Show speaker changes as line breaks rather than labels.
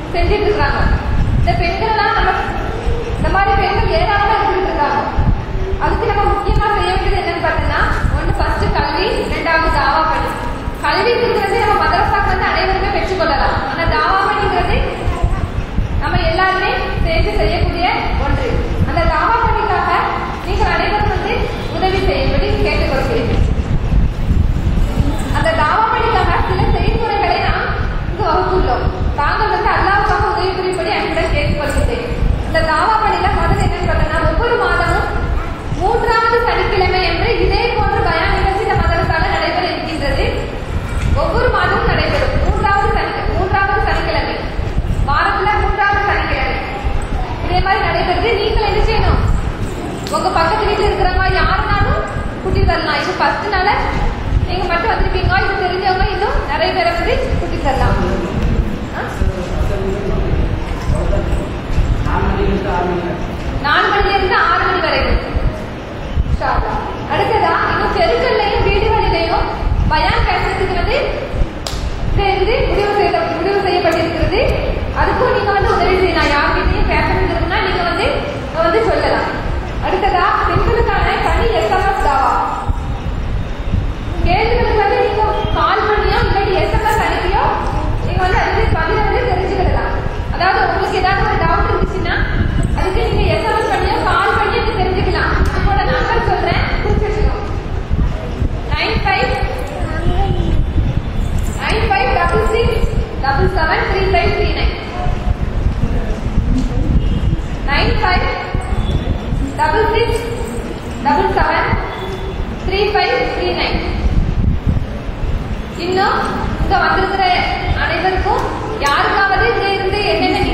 செஞ்சுட்டு இருக்காங்க இந்த பெண்கள்லாம் நம்ம இந்த மாதிரி பெண்கள் ஏராளமா இருந்துட்டு இருக்காங்க அதுக்கு நம்ம முக்கியமா செய்ய வேண்டியது என்னன்னு பார்த்தீங்கன்னா ஒன்று ஃபர்ஸ்ட் கல்வி ரெண்டாவது தாவா பணி கல்விங்கிறது நம்ம மதரசாக்கு வந்து அனைவருமே பெற்றுக்கொள்ளலாம் ஆனா தாவா பணிங்கிறது நம்ம எல்லாருமே சேர்ந்து செய்யக்கூடிய ஒன்று அந்த தாவா பணிக்காக நீங்கள் அனைவரும் வந்து உதவி செய்யும்படி கேட்டுக்கொள்கிறேன் அந்த தாவா பணிக்காக சில செயல்முறைகளை நாம் இங்கு வகுத்துள்ளோம் தாங்கள் வந்து அல்லாவுக்காக உதவி புரியும்படி என்னிடம் கேட்டுக்கொள்கிறேன் இந்த தாவா பணியில முதல்ல என்னன்னு பார்த்தீங்கன்னா ஒவ்வொரு மாதமும் மூன்றாவது சனிக்கிழமை என்று இதே போன்ற பயான் நிகழ்ச்சி இந்த மதரசால நடைபெற இருக்கின்றது ஒவ்வொரு மாதமும் நடைபெறும் மூன்றாவது சனி மூன்றாவது சனிக்கிழமை வாரத்துல மூன்றாவது சனிக்கிழமை இதே மாதிரி நடைபெறுது நீங்கள் என்ன செய்யணும் உங்க பக்கத்து வீட்டுல இருக்கிறவங்க யாருனாலும் குட்டி தரலாம் இது ஃபர்ஸ்ட் நாள நீங்க மட்டும் வந்திருப்பீங்க இது தெரிஞ்சவங்க இன்னும் நிறைய பேரை வந்து குட்டி தரலாம் ஆ? நாலு மணில இருந்து ஆறு மணி வரைக்கும் இன்ஷா அல்லாஹ். அடுத்ததா இன்னும் தெருக்கள்லையும் வீடுகளிலையும் பயான் பேசுறதுக்கு வந்து சேர்ந்து முடிவு செய்ய முடிவு செய்யப்பட்டிருக்கிறது அதுக்கும் நீங்க வந்து உதவி செய்யலாம் யார்கிட்டயும் பேசணுங்கிறதுனா நீங்க வந்து இங்க வந்து சொல்லலாம் அடுத்ததா பெண்களுக்கான தனி எஸ்எம்எஸ் தாவா கேள்விகளுக்கு வந்து நீங்க கால் பண்ணியோ இல்லாட்டி எஸ்எம்எஸ் அனுப்பியோ நீங்க வந்து அதுக்கு பதில வந்து தெரிஞ்சுக்கிடலாம் அதாவது உங்களுக்கு ஏதாவது ஒரு டவுட் இருந்துச்சுன்னா அதுக்கு நீங்க எஸ்எம்எஸ் பண்ணியோ கால் பண்ணியோ நீங்க தெரிஞ்சுக்கலாம் உங்களோட நம்பர் சொல்றேன் குறிச்சு வச்சுக்கோங்க nine five nine five double six double seven three five three nine nine five double six double seven three five three nine இன்னும் இங்க வந்திருக்கிற அனைவருக்கும் யாருக்காவது இங்க இருந்து என்னென்ன